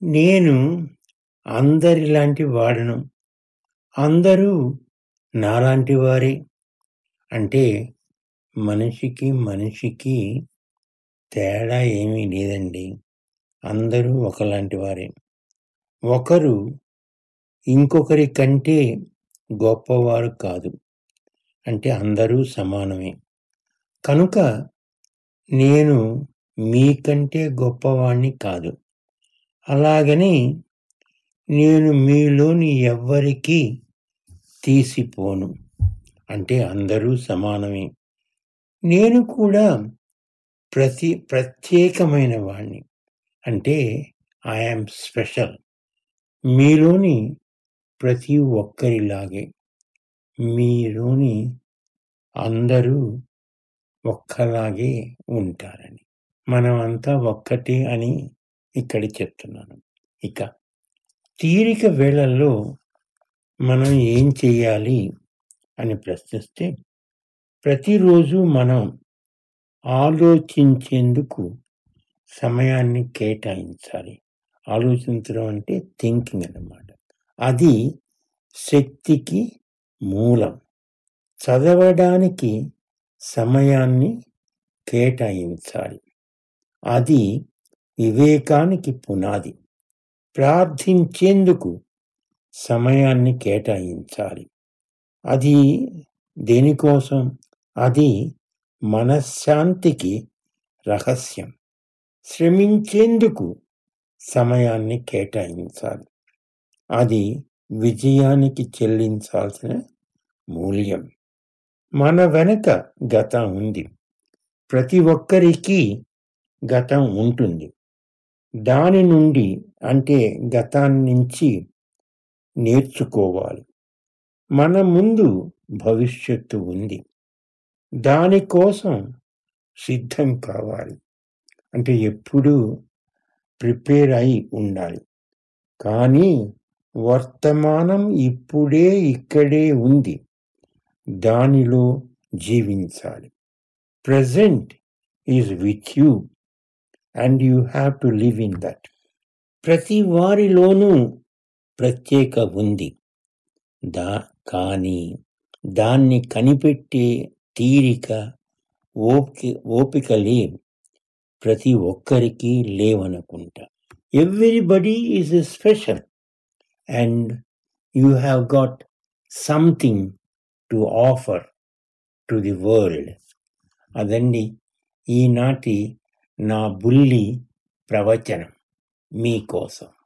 నేను అందరిలాంటి వాడను అందరూ నాలాంటి వారే అంటే మనిషికి మనిషికి తేడా ఏమీ లేదండి అందరూ ఒకలాంటి వారే ఒకరు ఇంకొకరి కంటే గొప్పవారు కాదు అంటే అందరూ సమానమే కనుక నేను మీకంటే గొప్పవాణ్ణి కాదు అలాగని నేను మీలోని ఎవ్వరికీ తీసిపోను అంటే అందరూ సమానమే నేను కూడా ప్రతి ప్రత్యేకమైన వాణ్ణి అంటే ఐఎమ్ స్పెషల్ మీలోని ప్రతి ఒక్కరిలాగే మీలోని అందరూ ఒక్కలాగే ఉంటారని మనమంతా ఒక్కటే అని ఇక్కడ చెప్తున్నాను ఇక తీరిక వేళల్లో మనం ఏం చేయాలి అని ప్రశ్నిస్తే ప్రతిరోజు మనం ఆలోచించేందుకు సమయాన్ని కేటాయించాలి ఆలోచించడం అంటే థింకింగ్ అన్నమాట అది శక్తికి మూలం చదవడానికి సమయాన్ని కేటాయించాలి అది వివేకానికి పునాది ప్రార్థించేందుకు సమయాన్ని కేటాయించాలి అది దేనికోసం అది మనశ్శాంతికి రహస్యం శ్రమించేందుకు సమయాన్ని కేటాయించాలి అది విజయానికి చెల్లించాల్సిన మూల్యం మన వెనక గతం ఉంది ప్రతి ఒక్కరికి గతం ఉంటుంది దాని నుండి అంటే గతాన్ని నుంచి నేర్చుకోవాలి మన ముందు భవిష్యత్తు ఉంది దానికోసం సిద్ధం కావాలి అంటే ఎప్పుడూ ప్రిపేర్ అయి ఉండాలి కానీ వర్తమానం ఇప్పుడే ఇక్కడే ఉంది దానిలో జీవించాలి present is with you and you have to live in that ప్రతి వారిలోనూ ప్రత్యేక ఉంది దా కానీ దాన్ని కనిపెట్టే తీరిక ఓపిక ఓపిక లేవు ప్రతి ఒక్కరికి లేవనుకుంటా everybody is special and you have got something to offer to the world అదండి ఈనాటి నా బుల్లి ప్రవచనం మీకోసం